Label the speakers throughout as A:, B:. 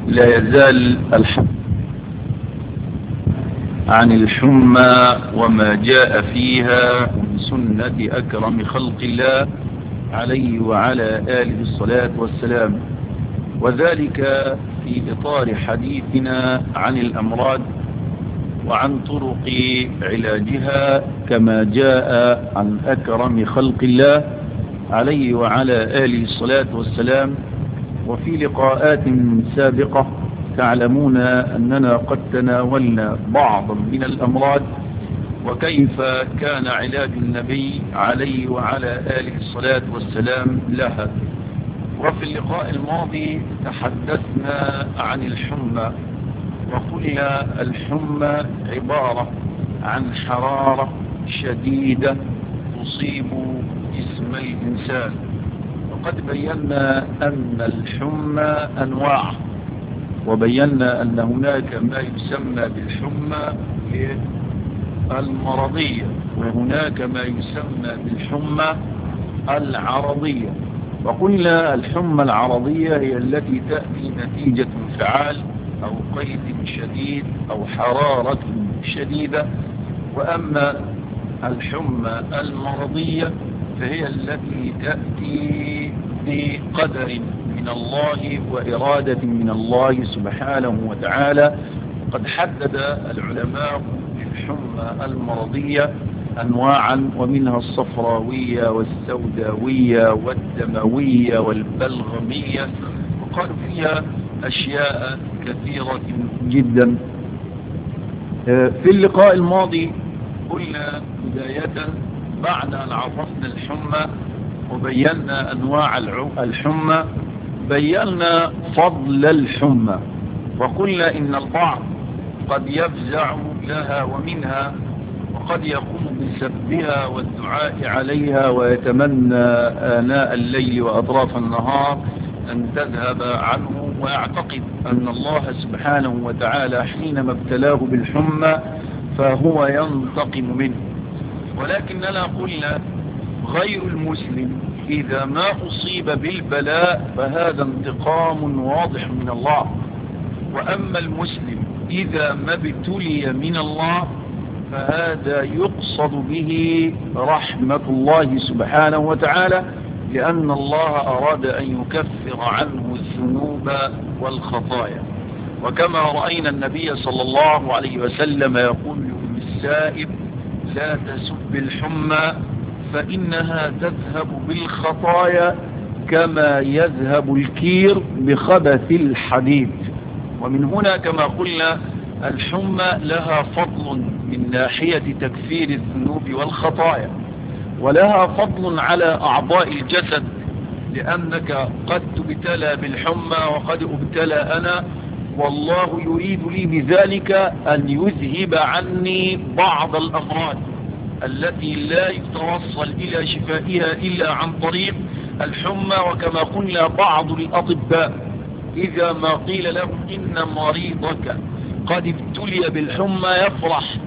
A: لا يزال الحديث عن الحمى وما جاء فيها من سنة أكرم خلق الله عليه وعلى آله الصلاة والسلام وذلك في إطار حديثنا عن الأمراض وعن طرق علاجها كما جاء عن أكرم خلق الله عليه وعلى آله الصلاة والسلام وفي لقاءات سابقة تعلمون أننا قد تناولنا بعضا من الأمراض وكيف كان علاج النبي عليه وعلى آله الصلاة والسلام لها وفي اللقاء الماضي تحدثنا عن الحمى وقلنا الحمى عبارة عن حرارة شديدة تصيب جسم الإنسان وقد بينا أن الحمى أنواع وبينا أن هناك ما يسمى بالحمى المرضية وهناك ما يسمى بالحمى العرضية وقلنا الحمى العرضية هي التي تأتي نتيجة انفعال أو قيد شديد أو حرارة شديدة وأما الحمى المرضية فهي التي تأتي بقدر من الله وإرادة من الله سبحانه وتعالى قد حدد العلماء للحمى المرضية أنواعا ومنها الصفراوية والسوداوية والدموية والبلغمية وقالوا فيها أشياء كثيرة جدا في اللقاء الماضي قلنا بداية بعد أن عرفنا الحمى وبينا أنواع الحمى بينا فضل الحمى وقلنا إن البعض قد يفزع لها ومنها وقد يقوم بسبها والدعاء عليها ويتمنى آناء الليل وأطراف النهار أن تذهب عنه ويعتقد أن الله سبحانه وتعالى حينما ابتلاه بالحمى فهو ينتقم منه ولكننا قلنا غير المسلم إذا ما أصيب بالبلاء فهذا انتقام واضح من الله وأما المسلم إذا ما ابتلي من الله فهذا يقصد به رحمة الله سبحانه وتعالى لأن الله أراد أن يكفر عنه الذنوب والخطايا وكما رأينا النبي صلى الله عليه وسلم يقول للسائب لا تسب الحمى فإنها تذهب بالخطايا كما يذهب الكير بخبث الحديد ومن هنا كما قلنا الحمى لها فضل من ناحية تكفير الذنوب والخطايا ولها فضل على أعضاء الجسد لأنك قد تبتلى بالحمى وقد ابتلى أنا والله يريد لي بذلك أن يذهب عني بعض الأمراض التي لا يتوصل إلى شفائها إلا عن طريق الحمى وكما قلنا بعض الأطباء إذا ما قيل لهم إن مريضك قد ابتلي بالحمى يفرح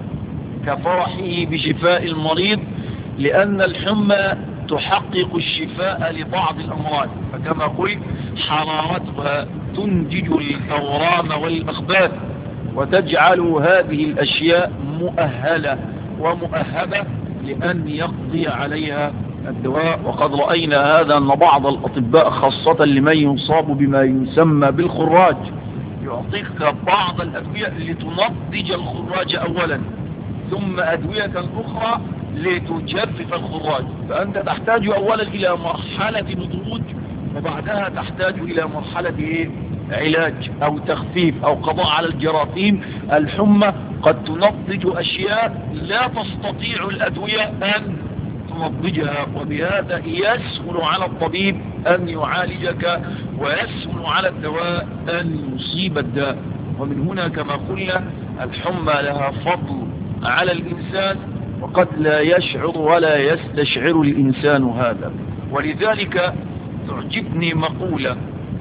A: كفرحه بشفاء المريض لأن الحمى تحقق الشفاء لبعض الأمراض فكما قلت حرارتها تنتج الأورام والأخباث وتجعل هذه الأشياء مؤهلة ومؤهبة لأن يقضي عليها الدواء وقد رأينا هذا أن بعض الأطباء خاصة لمن يصاب بما يسمى بالخراج يعطيك بعض الأدوية لتنضج الخراج أولا ثم أدوية أخرى لتجفف الخراج فأنت تحتاج أولا إلى مرحلة نضوج وبعدها تحتاج إلى مرحلة إيه؟ علاج أو تخفيف أو قضاء على الجراثيم الحمى قد تنضج أشياء لا تستطيع الأدوية أن تنضجها وبهذا يسهل على الطبيب أن يعالجك ويسهل على الدواء أن يصيب الداء ومن هنا كما قلنا الحمى لها فضل على الإنسان وقد لا يشعر ولا يستشعر الإنسان هذا ولذلك تعجبني مقولة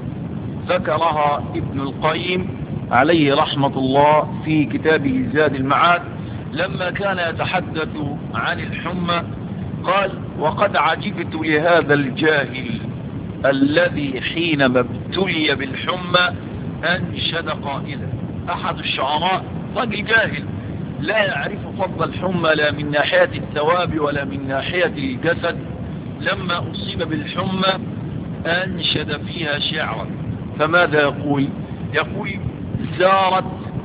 A: ذكرها ابن القيم عليه رحمة الله في كتابه زاد المعاد لما كان يتحدث عن الحمى قال وقد عجبت لهذا الجاهل الذي حينما ابتلي بالحمى أنشد قائلا أحد الشعراء رجل جاهل لا يعرف فضل الحمى لا من ناحية الثواب ولا من ناحية الجسد لما أصيب بالحمى أنشد فيها شعرا فماذا يقول يقول زارت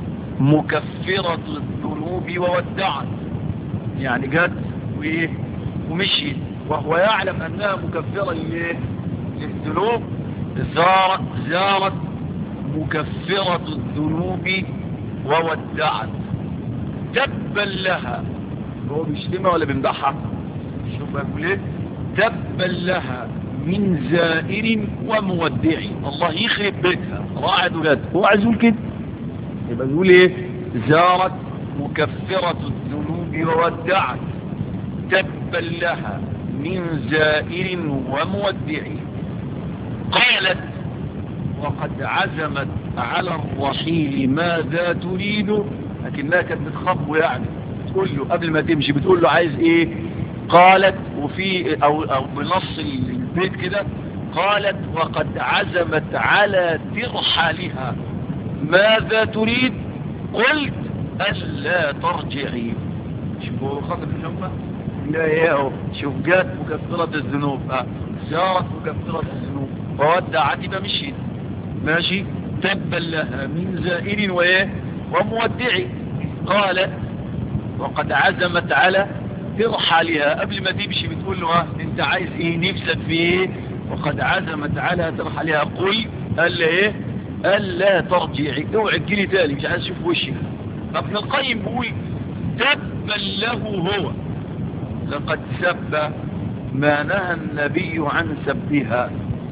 A: مكفرة الذنوب وودعت يعني جت وإيه ومشيت وهو يعلم أنها مكفرة للذنوب زارت زارت مكفرة الذنوب وودعت تبا لها هو بيشتمها ولا بيمدحها شوف بقول ايه تبا لها من زائر ومودع الله يخرب بيتها راعد ولاد هو عايز يقول كده يبقى يقول ايه زارت مكفرة الذنوب وودعت تبا لها من زائر ومودع قالت وقد عزمت على الرحيل ماذا تريد لكنها كانت بتخبه يعني تقول له قبل ما تمشي بتقول له عايز ايه قالت وفي او, أو بنص البيت كده قالت وقد عزمت على ترحالها ماذا تريد قلت ألا ترجعي شوفوا خاطر الحمى لا ايه شوف جات مكفرة الذنوب اه زارت مكفرة الذنوب فودعت يبقى مشيت ماشي تبا لها من زائر وايه ومودعي قالت وقد عزمت على ترحلها قبل ما تمشي بتقول له ها انت عايز ايه نفسك في ايه وقد عزمت على ترحلها قل قال ايه قال لا ترجعي اوعي تجيلي تاني مش عايز اشوف وشك ابن القيم بيقول تبا له هو لقد سب ما نهى النبي عن سبها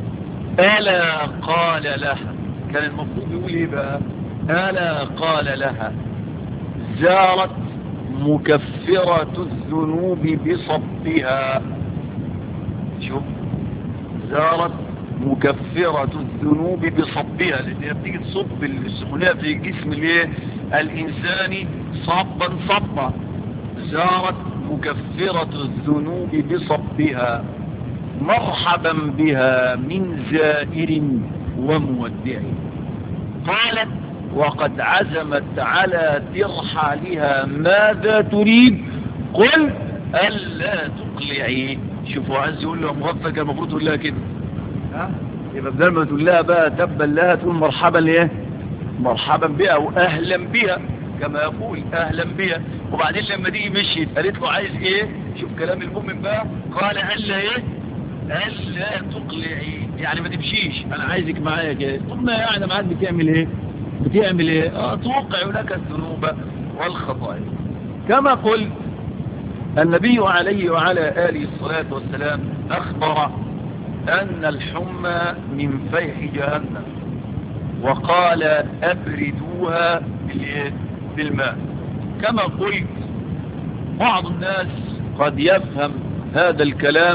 A: ألا قال لها كان المفروض يقول ايه بقى ألا قال لها زارت مكفرة الذنوب بصبها شوف زارت مكفرة الذنوب بصبها لان هي بتيجي تصب السخونية في جسم الايه الانساني صبا صبا زارت مكفرة الذنوب بصبها مرحبا بها من زائر ومودع قالت وقد عزمت على ترحالها ماذا تريد قل ألا تقلعي شوفوا عايز يقول له مغفل كان المفروض تقول لها كده ها يبقى بدل ما تقول لها بقى تبا لها تقول مرحبا ليه مرحبا بها واهلا بها كما يقول اهلا بها وبعدين لما دي مشيت قالت له عايز ايه شوف كلام المؤمن بقى قال الا ايه الا تقلعي يعني ما تمشيش انا عايزك معايا كده طب ما يعني معاك بتعمل ايه بتعمل ايه اه توقع لك الذنوب والخطايا كما قلت النبي عليه وعلى آله الصلاة والسلام أخبر أن الحمى من فيح جهنم وقال أبردوها بالماء كما قلت بعض الناس قد يفهم هذا الكلام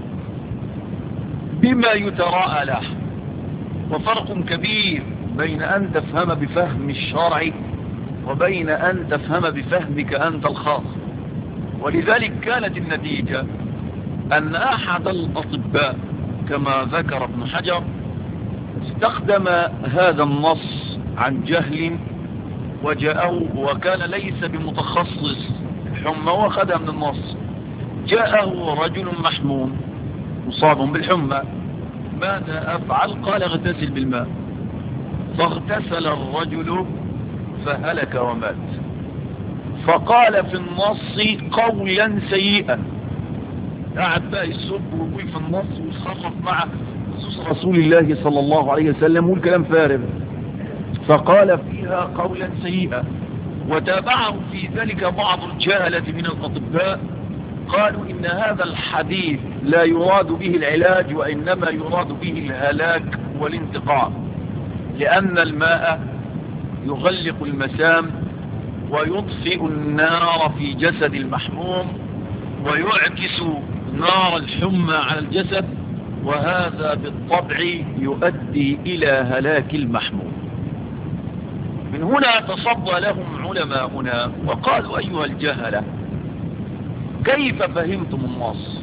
A: بما يتراءى له وفرق كبير بين أن تفهم بفهم الشرع وبين أن تفهم بفهمك أنت الخاص ولذلك كانت النتيجة أن أحد الأطباء كما ذكر ابن حجر استخدم هذا النص عن جهل وجاءه وكان ليس بمتخصص الحمى وخدها من النص جاءه رجل محموم مصاب بالحمى ماذا أفعل قال اغتسل بالماء فاغتسل الرجل فهلك ومات فقال في النص قولا سيئا قعد بقى يسب ويقول في النص ويصرف مع خصوص رسول الله صلى الله عليه وسلم والكلام فارغ فقال فيها قولا سيئا وتابعه في ذلك بعض الجهلة من الأطباء قالوا إن هذا الحديث لا يراد به العلاج وإنما يراد به الهلاك والانتقام لأن الماء يغلق المسام ويطفئ النار في جسد المحموم ويعكس نار الحمى على الجسد وهذا بالطبع يؤدي إلى هلاك المحموم من هنا تصدى لهم علماؤنا وقالوا أيها الجهلة كيف فهمتم النص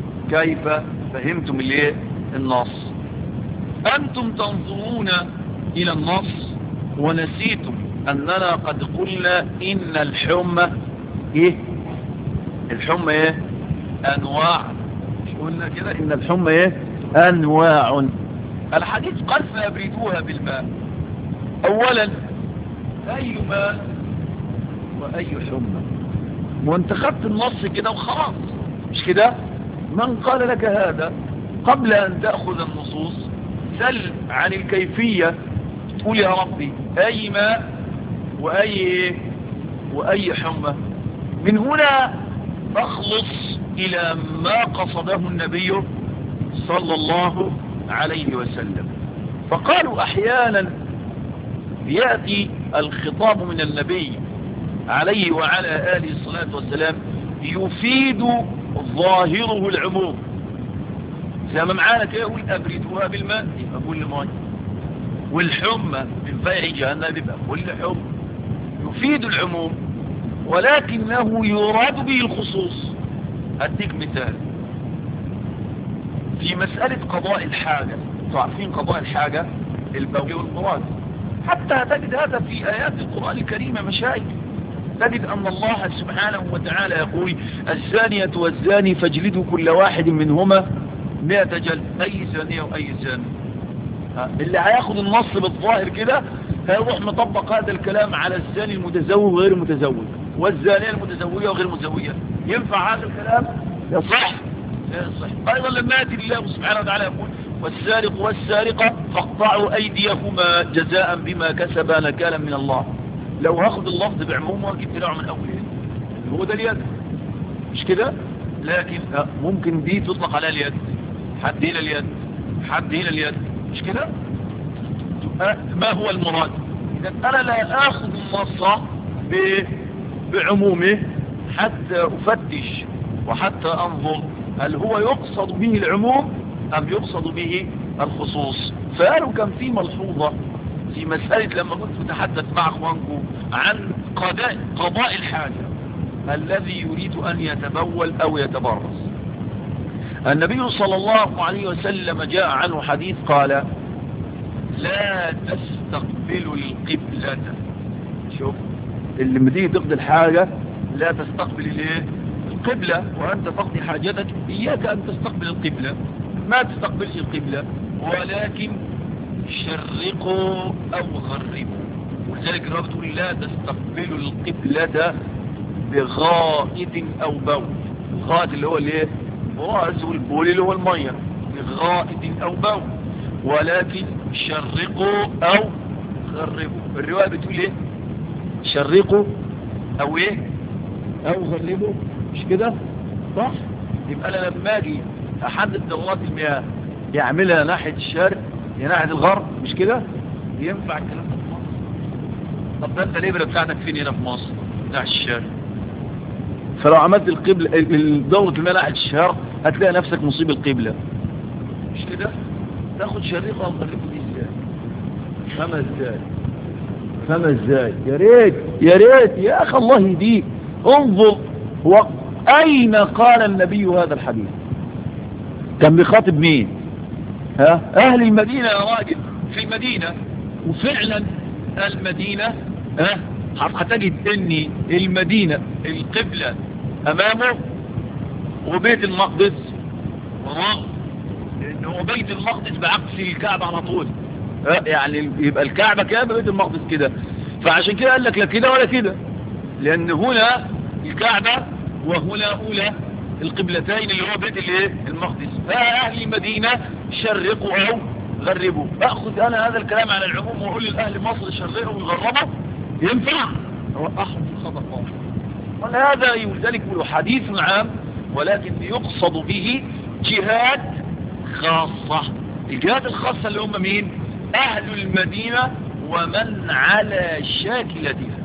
A: كيف فهمتم الايه النص أنتم تنظرون إلى النص ونسيتم أننا قد قلنا إن الحمى إيه الحمى إيه أنواع مش قلنا كده إن الحمى إيه أنواع الحديث قال فأبردوها بالماء أولا أي ماء وأي حمى وانت خدت النص كده وخلاص مش كده من قال لك هذا قبل أن تأخذ النصوص سل عن الكيفية تقول يا ربي أي ماء وأي وأي حمى من هنا أخلص إلى ما قصده النبي صلى الله عليه وسلم فقالوا أحيانا يأتي الخطاب من النبي عليه وعلى آله الصلاة والسلام يفيد ظاهره العموم زي ما معانا كده يقول أبردوها بالماء يبقى كل ماء والحمى من فيع جهنم يبقى كل حمى يفيد العموم ولكنه يراد به الخصوص أديك مثال في مسألة قضاء الحاجة تعرفين قضاء الحاجة البول والمراد حتى تجد هذا في آيات القرآن الكريم مشاهد تجد أن الله سبحانه وتعالى يقول الزانية والزاني فاجلدوا كل واحد منهما مئة جلد أي زانية وأي زاني اللي هياخد النص بالظاهر كده هيروح مطبق هذا الكلام على الزاني المتزوج وغير المتزوج والزانية المتزوجة وغير المتزوجة ينفع هذا الكلام يصح يصح أيضا لما يأتي الله سبحانه وتعالى يقول والسارق والسارقة فاقطعوا أيديهما جزاء بما كسبا نكالا من الله لو هاخد اللفظ بعمومه وجبت له من أوله هو ده اليد مش كده لكن ممكن دي تطلق عليها اليد حد هنا اليد حد هنا اليد مش كده ما هو المراد إذا أنا لا أخذ النص بعمومه حتى أفتش وحتى أنظر هل هو يقصد به العموم أم يقصد به الخصوص فقالوا كان في ملحوظة في مسألة لما كنت متحدث مع أخوانكم عن قضاء, قضاء الحاجة الذي يريد أن يتبول أو يتبرز النبي صلى الله عليه وسلم جاء عنه حديث قال لا تستقبلوا القبلة شوف اللي لما تيجي تقضي الحاجة لا تستقبل الايه القبلة وأنت تقضي حاجتك إياك أن تستقبل القبلة ما تستقبلش القبلة ولكن شرقوا أو غربوا ولذلك الرب تقول لا تستقبلوا القبلة بغائط أو بول الغائط اللي هو الايه الراس والبول اللي هو المية بغائط أو بول ولكن شرقوا أو غربوا الرواية بتقول ايه شرقوا أو ايه أو غربوا مش كده صح يبقى أنا لما أجي أحدد دورات المياه يعملها ناحية الشرق يا ناحية الغرب مش كده ينفع الكلام ده في مصر طب ده انت الابره بتاعتك فين هنا في مصر ناحية الشرق فلو عملت القبلة دورة المياه ناحية الشرق هتلاقي نفسك مصيب القبلة مش كده تاخد شريقة ومغربه دي ازاي فما ازاي فما ازاي يا ريت يا ريت يا اخي الله يهديك انظر هو اين قال النبي هذا الحديث كان بيخاطب مين ها اهل المدينة يا راجل في المدينة وفعلا المدينة ها هتجد ان المدينة القبلة امامه وبيت المقدس وراءه لان هو بيت المقدس بعكس الكعبة على طول ها يعني يبقى الكعبة كده بيت المقدس كده فعشان كده قال لك لا كده ولا كده لان هنا الكعبة وهنا اولى القبلتين اللي هو بيت الايه المقدس فاهل المدينة شرقوا او غربوا اخذ انا هذا الكلام على العموم واقول لاهل مصر شرقوا ويغربوا ينفع اوقعهم في الخطأ خالص ولهذا ولذلك يقولوا حديث عام ولكن يقصد به جهات خاصة الجهات الخاصة اللي هم مين اهل المدينة ومن على شاكلتها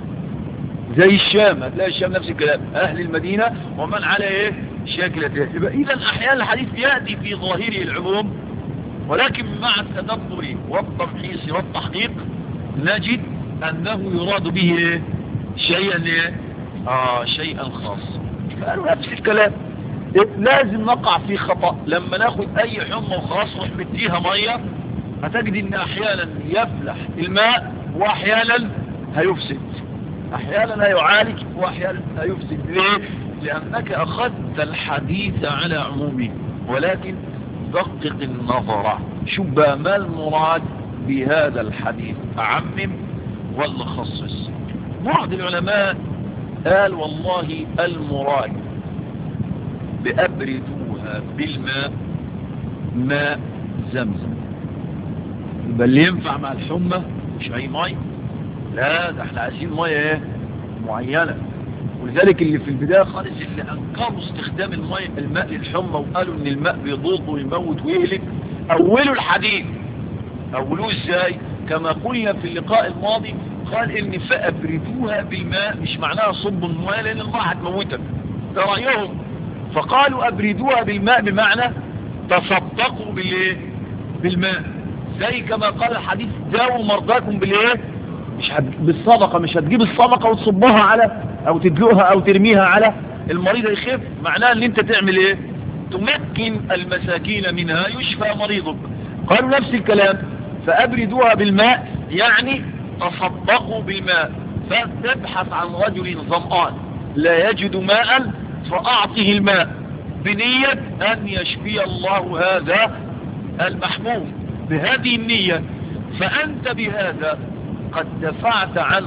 A: زي الشام هتلاقي الشام نفس الكلام اهل المدينة ومن على ايه شاكلتها يبقى اذا احيانا الحديث يأتي في ظاهره العموم ولكن مع التدبر والتمحيص والتحقيق نجد انه يراد به إيه؟ شيئا ايه اه شيئا خاص فقالوا نفس الكلام لازم نقع في خطأ لما ناخد اي حمى وخلاص نروح مديها مية هتجد ان احيانا يفلح الماء واحيانا هيفسد احيانا هيعالج واحيانا هيفسد ليه لانك اخذت الحديث على عمومه ولكن دقق النظر شوف بقى ما المراد بهذا الحديث اعمم ولا خصص بعض العلماء قال والله المراد بأبردوها بالماء ماء زمزم يبقى اللي ينفع مع الحمى مش اي ميه لا ده احنا عايزين ميه ايه معينه ولذلك اللي في البدايه خالص اللي انكروا استخدام الميه الماء للحمى وقالوا ان الماء بيضوض ويموت ويهلك اولوا الحديث اولوه ازاي كما قلنا في اللقاء الماضي قال ان فابردوها بالماء مش معناها صب الماء لان الماء هتموتك ده رايهم فقالوا ابردوها بالماء بمعنى تصدقوا بالايه بالماء زي كما قال الحديث داووا مرضاكم بالايه مش هت... بالصدقه مش هتجيب الصدقه وتصبها على او تدلقها او ترميها على المريض يخف معناها ان انت تعمل ايه تمكن المساكين منها يشفى مريضك قالوا نفس الكلام فابردوها بالماء يعني تصدقوا بالماء فتبحث عن رجل ظمآن لا يجد ماء فأعطه الماء بنية أن يشفي الله هذا المحموم بهذه النية فأنت بهذا قد دفعت عنه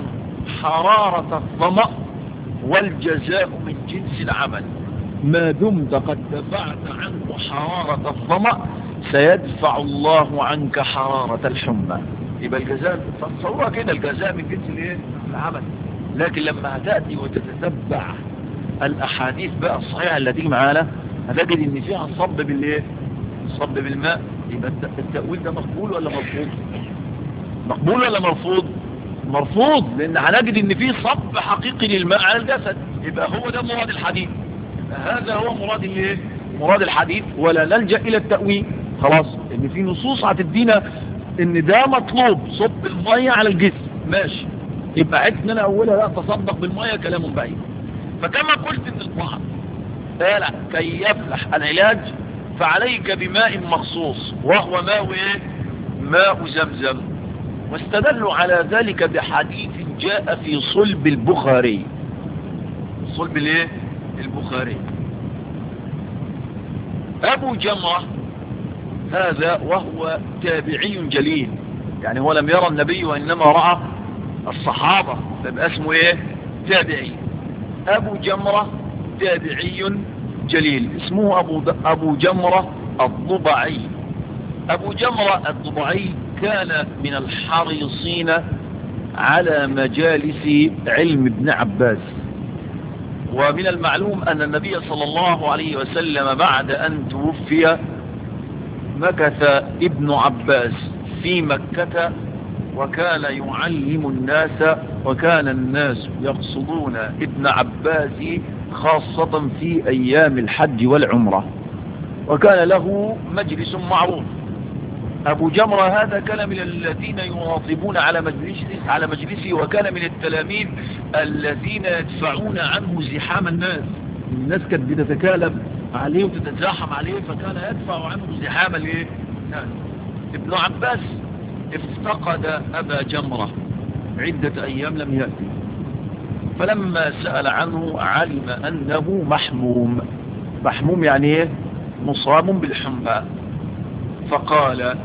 A: حرارة الظمأ والجزاء من جنس العمل ما دمت قد دفعت عنه حرارة الظمأ سيدفع الله عنك حرارة الحمى يبقى الجزاء تصورها كده الجزاء من جنس الايه العمل لكن لما هتأتي وتتتبع الاحاديث بقى الصحيحة اللي تيجي معانا هتجد ان فيها صب بالايه صب بالماء يبقى التأويل ده مقبول ولا مرفوض مقبول ولا مرفوض مرفوض لان هنجد ان فيه صب حقيقي للماء على الجسد يبقى هو ده مراد الحديث هذا هو مراد الايه مراد الحديث ولا نلجأ الى التأويل خلاص ان في نصوص هتدينا ان ده مطلوب صب المية على الجسم ماشي يبقى عدت ان انا اولها لا تصدق بالمية كلام بعيد فكما قلت ان البعض قال كي يفلح العلاج فعليك بماء مخصوص وهو ماء ايه ماء زمزم واستدلوا على ذلك بحديث جاء في صلب البخاري صلب الايه البخاري ابو جمره هذا وهو تابعي جليل يعني هو لم يرى النبي وإنما رأى الصحابة فيبقى اسمه ايه تابعي أبو جمرة تابعي جليل اسمه أبو, أبو جمرة الضبعي أبو جمرة الضبعي كان من الحريصين على مجالس علم ابن عباس ومن المعلوم أن النبي صلى الله عليه وسلم بعد أن توفي مكث ابن عباس في مكة وكان يعلم الناس وكان الناس يقصدون ابن عباس خاصة في أيام الحج والعمرة وكان له مجلس معروف أبو جمرة هذا كان من الذين يواظبون على مجلسه, على مجلسه وكان من التلاميذ الذين يدفعون عنه زحام الناس الناس كانت بتتكالب عليه وتتزاحم عليه فكان يدفع عنه زحام الايه ابن عباس افتقد أبا جمرة عدة أيام لم يأتي فلما سأل عنه علم أنه محموم محموم يعني ايه مصاب بالحمى فقال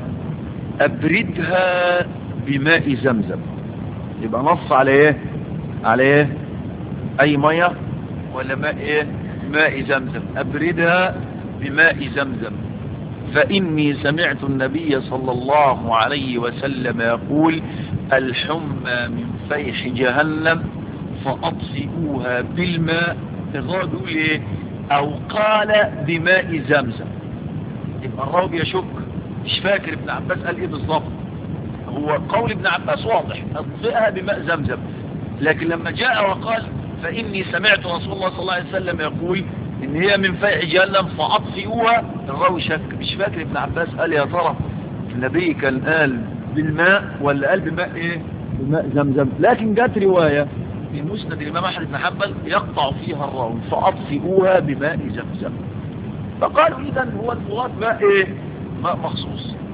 A: أبردها بماء زمزم يبقى نص على ايه على ايه اي مية ولا ماء ايه ماء زمزم أبردها بماء زمزم فإني سمعت النبي صلى الله عليه وسلم يقول الحمى من فيح جهنم فأطفئوها بالماء الراوي بيقول ايه او قال بماء زمزم يبقى الراوي يشك مش فاكر ابن عباس قال ايه بالظبط هو قول ابن عباس واضح اطفئها بماء زمزم لكن لما جاء وقال فاني سمعت رسول الله صلى الله عليه وسلم يقول ان هي من فيح جهنم فاطفئوها الراوي شك مش فاكر ابن عباس قال يا ترى النبي كان قال بالماء ولا قال بماء ايه بماء زمزم لكن جات رواية في مسند الامام احمد بن حنبل يقطع فيها الراوي فاطفئوها بماء زمزم فقالوا اذا هو المراد ماء ايه ماء مخصوص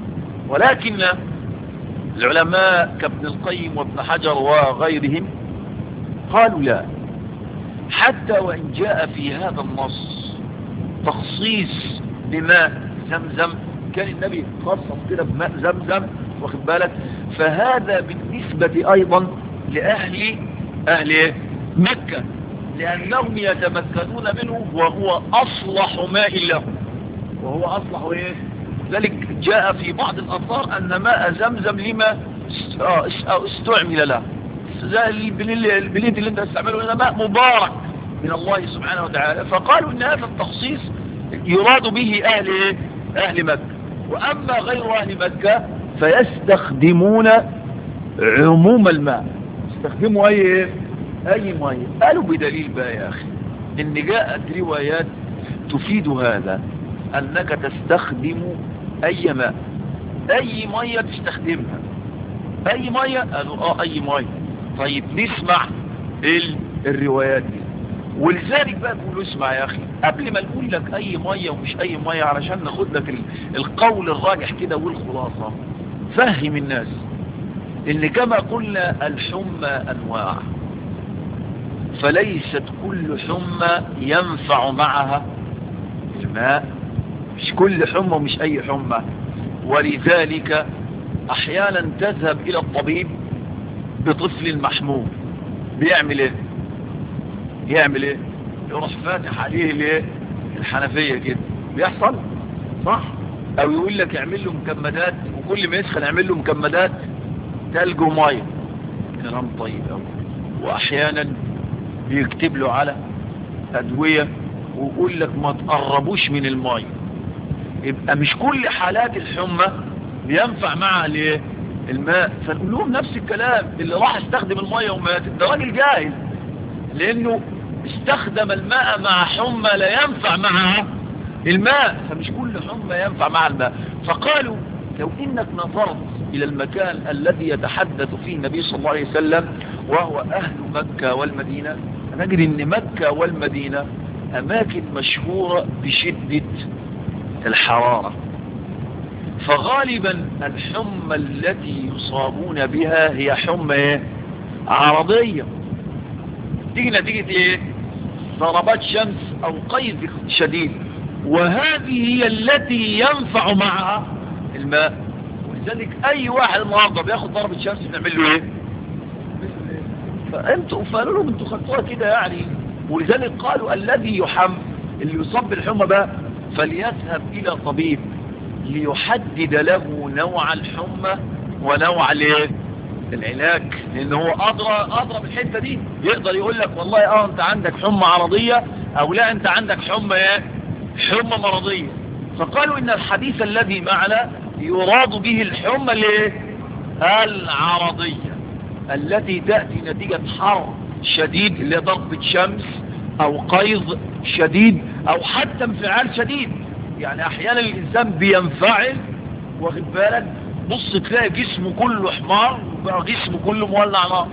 A: ولكن العلماء كابن القيم وابن حجر وغيرهم قالوا لا حتى وإن جاء في هذا النص تخصيص بماء زمزم كان النبي خصص كده بماء زمزم واخد بالك فهذا بالنسبة أيضا لأهل أهل مكة لأنهم يتمكنون منه وهو أصلح ماء لهم وهو أصلح إيه ذلك جاء في بعض الأثار أن ماء زمزم لما استعمل له زي البليد اللي انت استعمله هنا ماء مبارك من الله سبحانه وتعالى فقالوا ان هذا التخصيص يراد به اهل ايه اهل مكة واما غير اهل مكة فيستخدمون عموم الماء يستخدموا اي ايه اي مية قالوا بدليل بقى يا اخي ان جاءت روايات تفيد هذا انك تستخدم اي ماء اي مية تستخدمها اي مية قالوا اه اي مية طيب نسمع الروايات دي ولذلك بقى نقول اسمع يا اخي قبل ما نقول لك اي مية ومش اي مية علشان ناخد لك القول الراجح كده والخلاصة فهم الناس ان كما قلنا الحمى انواع فليست كل حمى ينفع معها الماء مش كل حمى ومش اي حمى ولذلك احيانا تذهب الى الطبيب بطفل محموم بيعمل ايه يعمل ايه يروح فاتح عليه الايه الحنفية كده بيحصل صح او يقول لك اعمل له مكمدات وكل ما يسخن اعمل له مكمدات تلج وميه كلام طيب قوي واحيانا بيكتب له على ادوية ويقول لك ما تقربوش من الميه يبقى مش كل حالات الحمى بينفع معها الايه الماء فنقول لهم نفس الكلام اللي راح استخدم الميه ومات ده راجل جاهل لانه استخدم الماء مع حمى لا ينفع معها الماء فمش كل حمى ينفع مع الماء فقالوا لو انك نظرت الى المكان الذي يتحدث فيه النبي صلى الله عليه وسلم وهو اهل مكة والمدينة نجد ان مكة والمدينة اماكن مشهورة بشدة الحرارة فغالبا الحمى التي يصابون بها هي حمى ايه عرضية تيجي نتيجة ايه ضربات شمس او قيد شديد وهذه هي التي ينفع معها الماء ولذلك اي واحد النهارده بياخد ضربة شمس بنعمل له ايه فانتوا فقالوا لهم انتوا خدتوها كده يعني ولذلك قالوا الذي يحم اللي يصاب بالحمى بقى فليذهب الى طبيب ليحدد له نوع الحمى ونوع الايه العلاج لان هو ادرى ادرى بالحته دي يقدر يقول لك والله اه انت عندك حمى عرضيه او لا انت عندك حمى ايه حمى مرضيه فقالوا ان الحديث الذي معنا يراد به الحمى الايه العرضيه التي تاتي نتيجه حر شديد اللي ضربه شمس او قيض شديد او حتى انفعال شديد يعني احيانا الانسان بينفعل واخد بالك بص تلاقي جسمه كله حمار وبقى جسمه كله مولع نار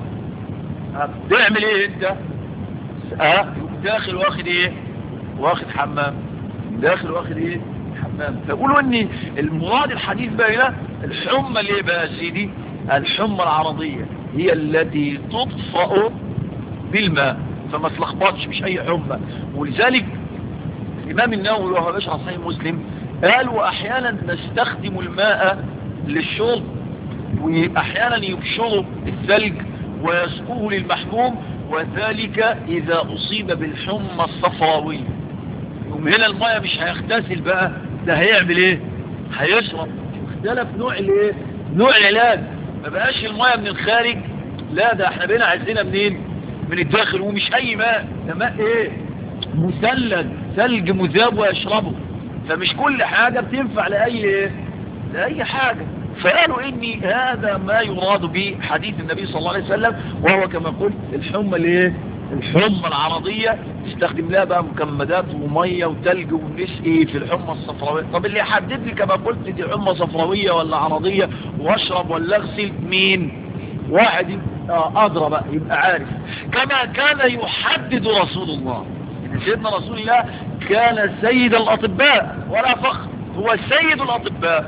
A: تعمل ايه انت اه داخل واخد ايه واخد حمام داخل واخد ايه حمام فيقولوا ان المراد الحديث بقى هنا الحمى اللي ايه بقى يا سيدي الحمى العرضية هي التي تطفأ بالماء فما تلخبطش مش اي حمى ولذلك الامام النووي وهو بشرح صحيح مسلم قال واحيانا نستخدم الماء للشرب واحيانا يبشر الثلج ويسقوه للمحموم وذلك اذا اصيب بالحمى الصفراوية يوم هنا الماء مش هيغتسل بقى ده هيعمل ايه هيشرب اختلف نوع الايه نوع العلاج ما بقاش الماء من الخارج لا ده احنا بقينا عايزينها منين من الداخل ومش اي ماء ده ماء ايه مثلج ثلج مذاب ويشربه فمش كل حاجة بتنفع لأي ايه لأي حاجة فقالوا إني هذا ما يراد به حديث النبي صلى الله عليه وسلم وهو كما قلت الحمى الايه الحمى العرضية تستخدم لها بقى مكمدات ومية وتلج ونسقي في الحمى الصفراوية طب اللي يحدد لي كما قلت دي حمى صفراوية ولا عرضية واشرب ولا اغسل مين واحد أدرى بقى يبقى عارف كما كان يحدد رسول الله سيدنا رسول الله كان سيد الأطباء ولا فخر هو سيد الأطباء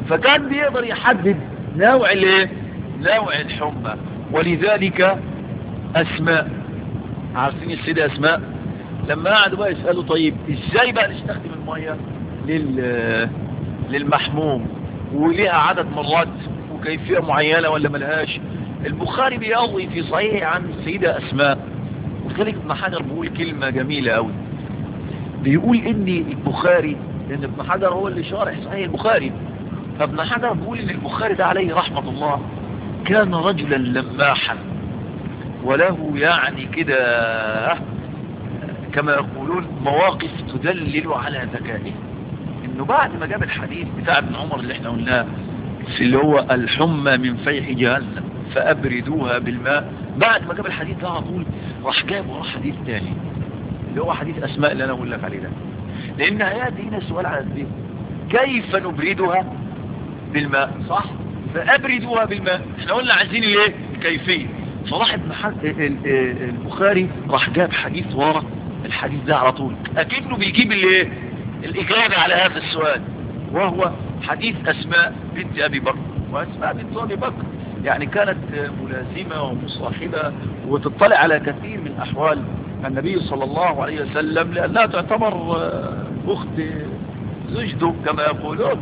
A: فكان بيقدر يحدد نوع الايه نوع الحمى ولذلك اسماء عارفين السيدة اسماء لما قعدوا بقى يسألوا طيب ازاي بقى نستخدم المية لل للمحموم وليها عدد مرات وكيفية معينة ولا ملهاش البخاري بيروي في صحيح عن السيدة اسماء وذلك ابن حجر بيقول كلمة جميلة قوي بيقول ان البخاري لان ابن حجر هو اللي شارح صحيح البخاري فابن حجر بيقول ان البخاري ده عليه رحمة الله كان رجلا لماحا وله يعني كده كما يقولون مواقف تدلل على ذكائه انه بعد ما جاب الحديث بتاع ابن عمر اللي احنا قلناه في اللي هو الحمى من فيح جهنم فابردوها بالماء بعد ما جاب الحديث ده على طول راح جاب وراه حديث تاني اللي هو حديث اسماء اللي انا اقول لك عليه ده لان هياتي هنا السؤال على الذهن كيف نبردها بالماء صح فابردوها بالماء احنا قلنا عايزين الايه الكيفيه فراح ابن البخاري راح جاب حديث ورا الحديث ده على طول اكنه بيجيب الايه الاجابه على هذا السؤال وهو حديث اسماء بنت ابي بكر واسماء بنت ابي بكر يعني كانت ملازمة ومصاحبة وتطلع على كثير من احوال النبي صلى الله عليه وسلم لانها تعتبر اخت زوجته كما يقولون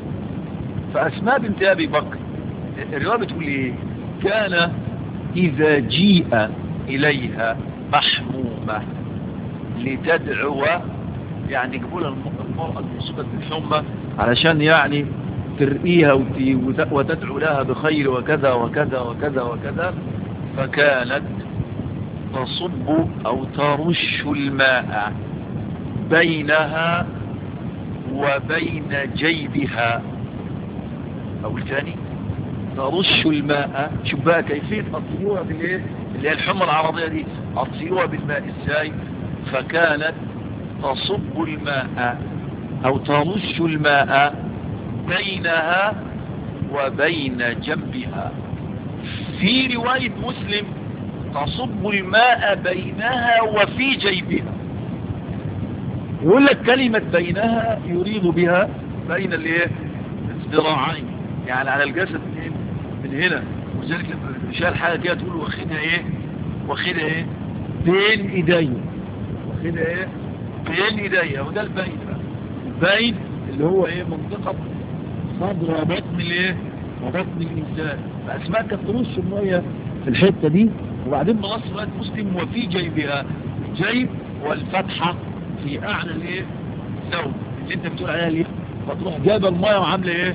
A: فاسماء بنت ابي بكر الرواية بتقول ايه كان اذا جيء اليها محمومة لتدعو يعني يجيبوا لها المرأة المصيبة بالحمى علشان يعني ترقيها وتدعو لها بخير وكذا وكذا وكذا وكذا فكانت تصب أو ترش الماء بينها وبين جيبها أو الثاني ترش الماء شوف بقى كيفية أطيوها بالإيه اللي هي الحمى العربية دي أطيوها بالماء إزاي فكانت تصب الماء أو ترش الماء بينها وبين جنبها في رواية مسلم تصب الماء بينها وفي جيبها يقول لك كلمة بينها يريد بها بين الايه الذراعين يعني على الجسد من, من هنا وذلك لما شال حاجة كده تقول واخدها ايه واخدها ايه بين ايديا واخدها ايه بين ايديا وده البين بقى البين اللي هو ايه منطقة صدر وبطن الايه وبطن الانسان فاسماء كانت ترش الميه في الحته دي وبعدين بنص روايه مسلم وفي جيبها جيب والفتحه في اعلى الايه الثوب اللي انت بتقول عليها ليه فتروح جايبه الميه وعامله ايه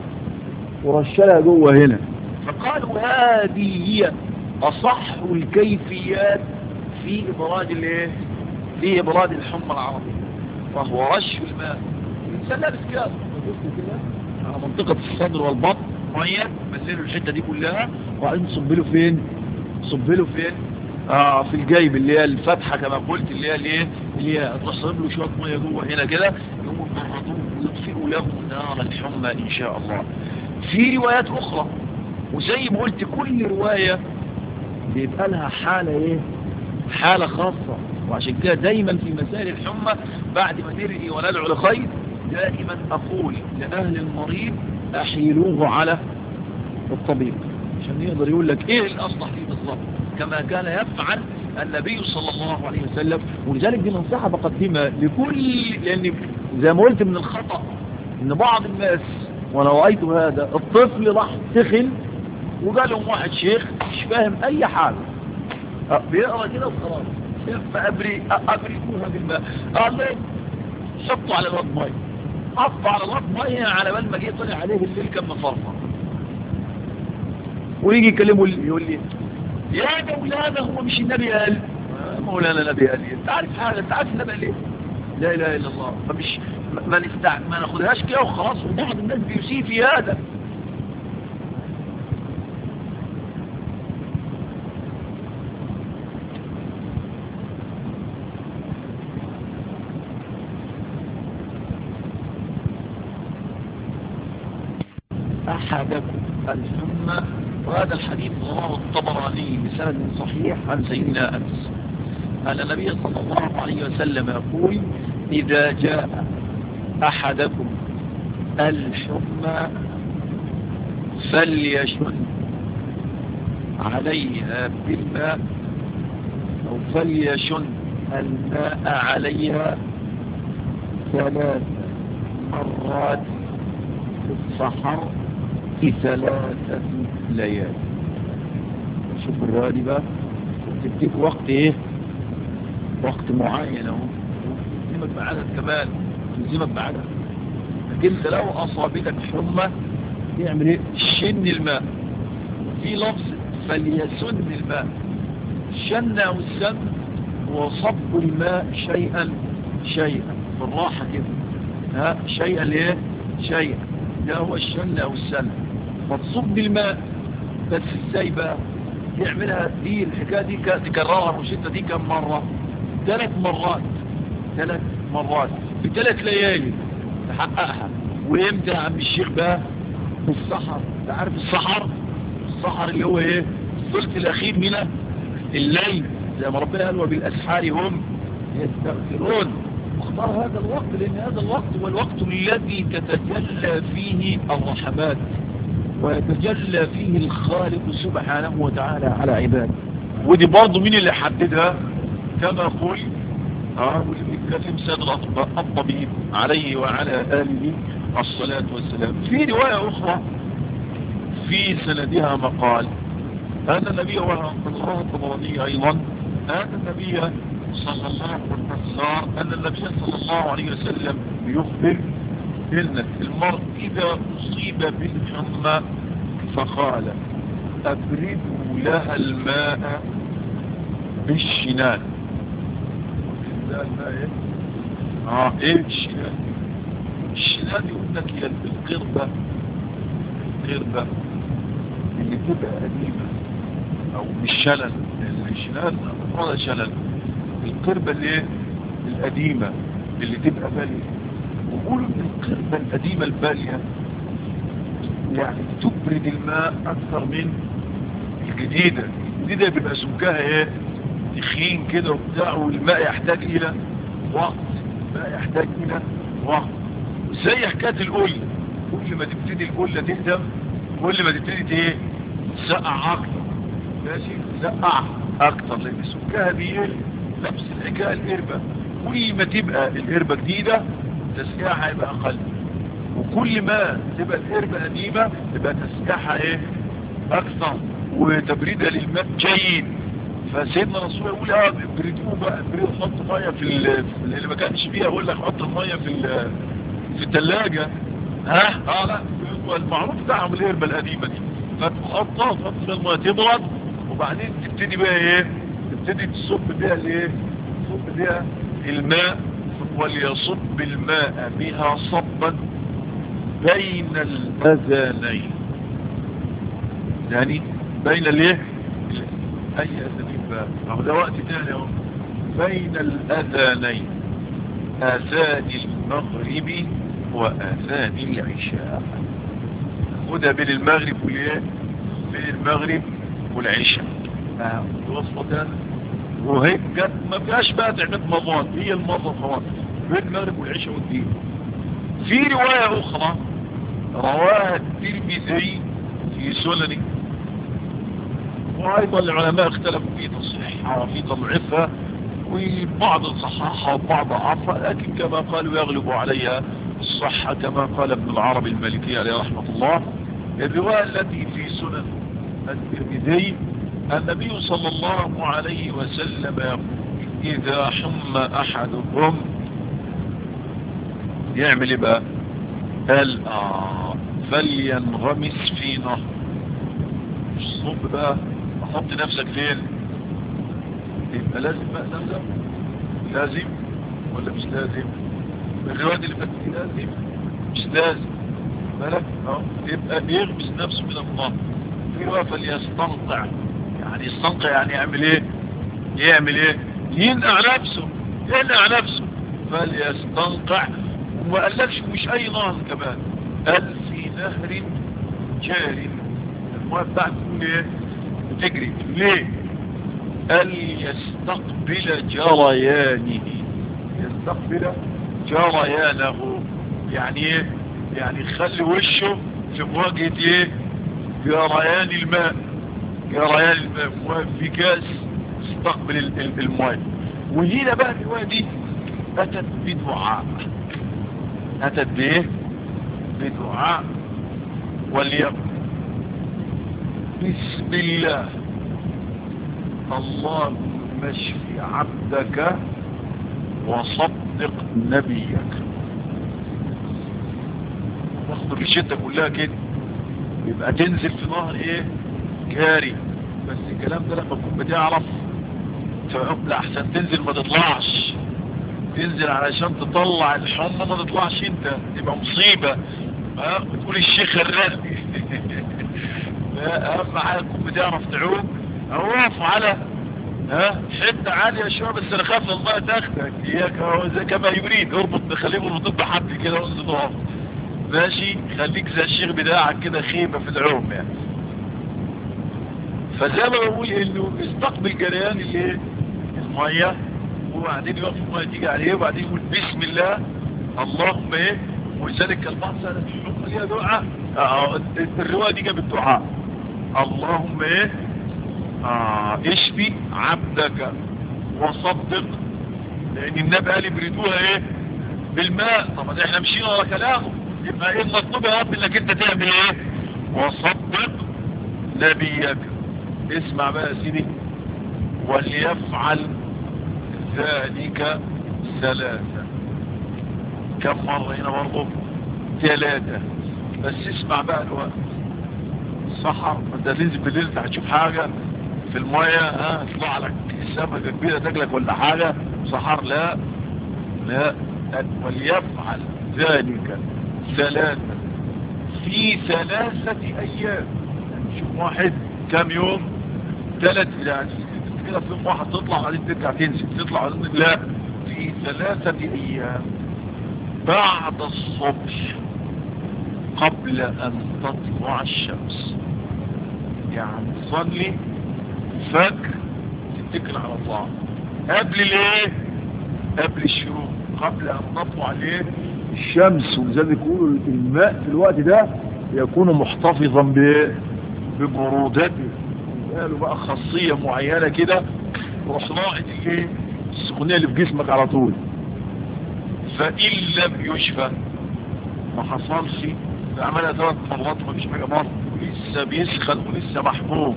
A: ورشلها جوه هنا فقالوا هذه هي اصح الكيفيات في ابراج الايه في ابراج الحمى العربيه وهو رش الماء الانسان لابس كده على منطقة الصدر والبطن مية بسيله الحتة دي كلها وبعدين صب له فين صب له فين اه في الجيب اللي هي الفتحة كما قلت اللي هي الايه اللي هي تصب له شوية مية جوه هنا كده يقوموا يمرضوه ويطفئوا له نار الحمى ان شاء الله في روايات اخرى وزي ما قلت كل رواية بيبقى لها حالة ايه حالة خاصة وعشان كده دايما في مسائل الحمى بعد ما نرقي وندعو لخير دائما أقول لأهل المريض أحيلوه على الطبيب عشان يقدر يقول لك إيه الأصلح فيه بالضبط كما كان يفعل النبي صلى الله عليه وسلم ولذلك دي نصيحة بقدمها لكل لأن زي ما قلت من الخطأ إن بعض الناس وأنا رأيت هذا الطفل راح تخن وقالهم واحد شيخ مش فاهم أي حاجة بيقرأ كده وخلاص فأبري أبريكوها بالماء قال لي حطوا على الواد ميه حطوا على الواد ميه على بال ما جه طلع عليه الليل كان مفرفر ويجي يكلمه يقول لي يا مولانا هو مش النبي قال مولانا النبي قال انت عارف حاجه انت عارف النبي قال ايه لا اله الا الله فمش ما نستع... ما ناخدهاش كده وخلاص وبعض الناس بيسيء في هذا أحدكم الحمى وهذا الحديث رواه الطبراني بسند صحيح عن سيدنا أنس أن النبي صلى الله عليه وسلم يقول إذا جاء أحدكم الحمى فليشن عليها بالماء أو فليشن الماء عليها ثلاث مرات في الصحر في ثلاثة ليالي شوف الرواية بقى تديك وقت ايه وقت معين اهو تلزمك بعدد كمان تلزمك بعدد لكن انت لو اصابتك حمى يعمل ايه شن الماء في لفظ فليسن الماء شن او السن هو صب الماء شيئا شيئا بالراحة كده ها شيئا ليه شيئا ده هو الشن او السن فتصب الماء بس ازاي بقى يعملها دي الحكاية دي تكررها مشدة دي كم مرة ثلاث مرات ثلاث مرات في ثلاث ليالي تحققها وامتى يا عم الشيخ بقى في السحر انت عارف السحر السحر اللي هو ايه الثلث الاخير من الليل زي ما ربنا قال وبالاسحار هم يستغفرون واختار هذا الوقت لان هذا الوقت هو الوقت الذي تتجلى فيه الرحمات ويتجلى فيه الخالق سبحانه وتعالى على عباده ودي برضه مين اللي حددها كما قل اه واللي بيتكلم سيد الطبيب عليه وعلى آله الصلاة والسلام في رواية أخرى في سندها مقال هذا النبي والله الطبراني أيضا هذا النبي صلى الله عليه وسلم أن النبي صلى الله عليه وسلم يخبر إن المرء إذا أصيب بالحمى فقال أبردوا لها الماء بالشنان اه ايه الشنان الشنان يقول لك هي القربة القربة اللي تبقى قديمة او مش شلل الشنان ولا شلل القربة اللي القديمة اللي تبقى بالية وقولوا ان القربة القديمة البالية يعني تبرد الماء اكثر من الجديدة الجديدة بيبقى سمكها ايه تخين كده وبتاع والماء يحتاج الى وقت الماء يحتاج الى وقت زي حكاية القلة كل ما تبتدي القلة تهدم كل ما تبتدي ايه تسقع اكتر ماشي تسقع اكتر لان سمكها بيقل نفس الحكاية القربة كل ما تبقى القربة جديدة تسقيعها يبقى اقل وكل ما تبقى القربة قديمة تبقى تسقيعها ايه اكثر وتبريدها للماء جيد فسيدنا رسول يقول اه بريدوه بقى بريد حط ميه في اللي ما كانش فيها اقول لك حط الميه في في الثلاجه ها اه لا المعروف بتاعهم الهربه القديمه دي فتحطها تحط فيها الميه تبرد وبعدين تبتدي بقى ايه تبتدي تصب بيها الايه تصب بيها الماء وليصب الماء بها صبا بين الاذانين يعني بين الايه اي اذانين بقى اهو ده وقت تاني اهو بين الاذانين اذان المغرب واذان العشاء خدها بين المغرب والايه بين المغرب والعشاء اه وصلت وهيك جت ما فيهاش بقى تعمل مضاد هي المضاد خلاص بين المغرب والعشاء والدين في رواية اخرى رواها الترمذي في سننه وأيضا العلماء اختلفوا في تصحيحها وفي تضعيفها وبعض صححها وبعض ضعفها لكن كما قالوا يغلب عليها الصحة كما قال ابن العربي المالكي عليه رحمة الله الرواية التي في سنن الترمذي النبي صلى الله عليه وسلم يقول إذا حم أحدكم يعمل إيه بقى قال آه فلينغمس في نهر الصب بقى احط نفسك فين يبقى لازم بقى زمزم لازم ولا مش لازم الرواية اللي فاتت لازم مش لازم بالك اه يبقى بيغمس نفسه من النهر في رواية فليستنقع يعني يستنقع يعني يعمل ايه يعمل ايه ينقع نفسه ينقع نفسه فليستنقع وما قالكش مش اي نهر كمان قال في نهر جاري الماء بتاعته ايه بتجري ليه قال يستقبل جريانه يستقبل جريانه يعني ايه يعني خلي وشه في مواجهة ايه جريان الماء جريان الماء واقف في كاس استقبل الماء وهنا بقى الرواية دي أتت بدعاء أتت بإيه بدعاء وليقل بسم الله اللهم اشف عبدك وصدق نبيك تاخد الشدة كلها كده يبقى تنزل في ظهر ايه جاري بس الكلام ده لما تكون بتعرف تعقل احسن تنزل ما تطلعش تنزل علشان تطلع الحمى ما تطلعش انت تبقى مصيبة ها بتقول الشيخ الرقبي لا اهم حاجه تكون بتعرف تعوم او اقف على ها حته عاليه شويه بس انا خاف الله تاخدك اياك زي كما يريد اربط خليه يربط بحبل كده وانت تقف ماشي خليك زي الشيخ بتاعك كده خيبه في العوم يعني فزي ما بقول انه استقبل جريان الايه الميه وبعدين يقف الميه تيجي عليه وبعدين يقول بسم الله اللهم ايه ولذلك البعض سألت الحكم ليها دعاء آه الرواية دي جابت دعاء اللهم ايه آه اشفي عبدك وصدق لان النبي قال يبردوها ايه بالماء طب احنا مشينا ورا كلامه يبقى ايه المطلوب يا رب انك انت تعمل ايه وصدق نبيك اسمع بقى يا سيدي وليفعل ذلك ثلاثة كم مرة هنا برضه ثلاثة بس اسمع بقى الوقت سحر انت تنزل بالليل هتشوف حاجة في المية ها تطلع لك سمكة كبيرة تاكلك ولا حاجة سحر لا لا وليفعل ذلك ثلاثة في ثلاثة ايام يعني شوف واحد كم يوم ثلاث يعني كده في يوم واحد تطلع بعدين ترجع تنزل تطلع بعدين لا في ثلاثة ايام بعد الصبح قبل ان تطلع الشمس يعني تصلي فجر تتكل على الله قبل الايه قبل الشروق قبل ان تطلع الايه الشمس ولذلك يقولوا الماء في الوقت ده يكون محتفظا ببرودته قالوا بقى خاصية معينة كده روح ناقد الايه السخونية اللي في جسمك على طول فإن لم يشفى ما حصلش عملها ثلاث مرات ما فيش حاجة مرة لسه بيسخن ولسه محموم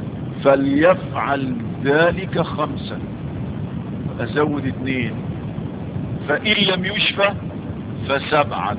A: فليفعل ذلك خمسا أزود اثنين فإن لم يشفى فسبعا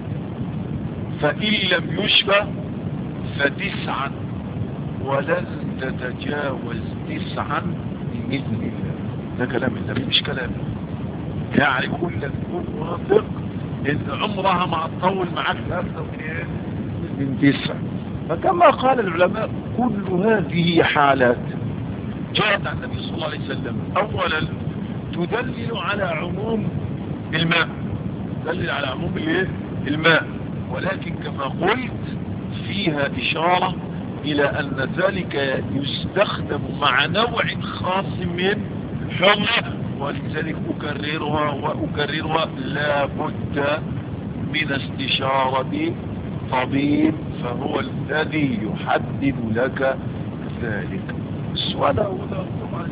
A: فإن لم يشفى فتسعا ولن تتجاوز تسعا بإذن الله ده كلام النبي مش كلام يعني كل تكون واثق ان عمرها ما هتطول معاك اكثر من ايه من تسع فكما قال العلماء كل هذه حالات جاءت عن النبي صلى الله عليه وسلم اولا تدلل على عموم الماء تدلل على عموم الايه الماء ولكن كما قلت فيها اشاره الى ان ذلك يستخدم مع نوع خاص من الحمى ولذلك أكررها وأكررها لا بد من استشارة طبيب فهو الذي يحدد لك ذلك السؤال هو طبعا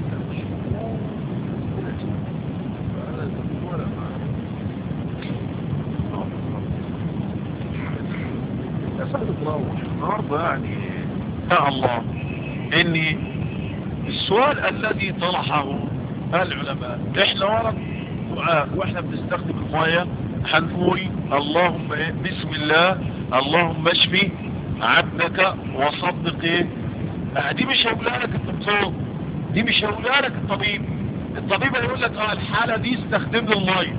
A: النهارده يعني يا الله اني السؤال الذي طرحه العلماء احنا ورد دعاء واحنا بنستخدم المية هنقول اللهم ايه بسم الله اللهم اشفي عبدك وصدق ايه دي مش هقولها لك الدكتور دي مش هقولها لك الطبيب الطبيب هيقول لك اه الحالة دي استخدم له المية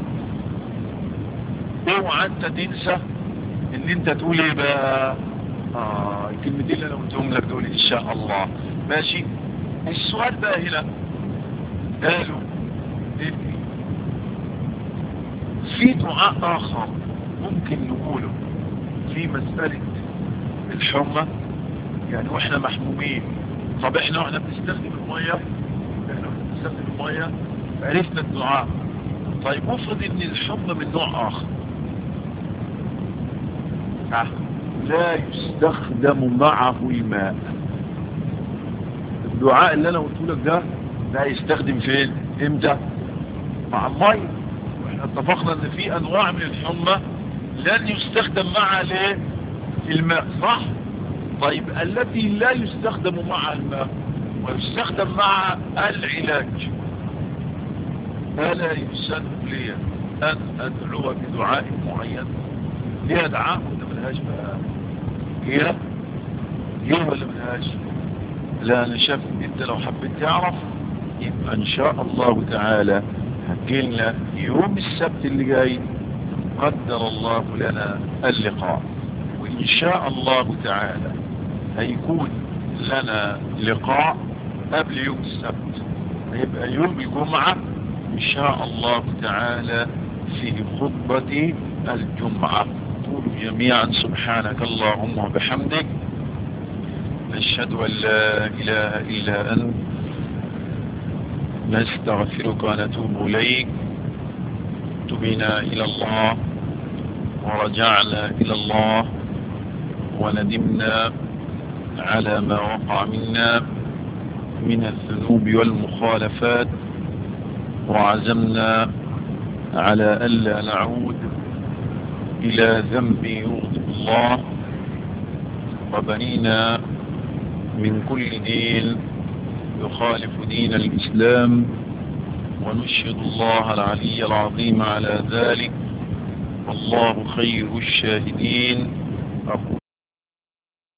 A: اوعى انت تنسى ان انت تقول ايه بقى اه الكلمتين اللي انا قلتهم لك دول ان شاء الله ماشي السؤال بقى هنا قالوا ابني في دعاء اخر ممكن نقوله في مسألة الحمى يعني واحنا محمومين طب احنا واحنا بنستخدم المية احنا بنستخدم المية عرفنا الدعاء طيب افرض ان الحمى من نوع اخر ها لا يستخدم معه الماء الدعاء اللي انا قلت لك ده لا يستخدم فين امتى مع المية واحنا اتفقنا ان في انواع من الحمى لن يستخدم معها ليه الماء صح طيب التي لا يستخدم معها الماء ويستخدم مع العلاج فلا يسن لي أن أدعو بدعاء معين هي دعاء ولا ملهاش بقى هي هي ولا ملهاش لا أنا شاف أنت لو حبيت تعرف يبقى إن شاء الله تعالى هتجيلنا يوم السبت اللي جاي قدر الله لنا اللقاء وإن شاء الله تعالى هيكون لنا لقاء قبل يوم السبت هيبقى يوم الجمعة إن شاء الله تعالى في خطبة الجمعة قولوا جميعا سبحانك اللهم وبحمدك نشهد أن لا إله إلا أنت نستغفرك ونتوب إليك تبنا إلى الله ورجعنا إلى الله وندمنا على ما وقع منا من الذنوب والمخالفات وعزمنا على ألا نعود إلى ذنب يغضب الله وبنينا من كل دين يخالف دين الإسلام ونشهد الله العلي العظيم على ذلك والله خير الشاهدين أقول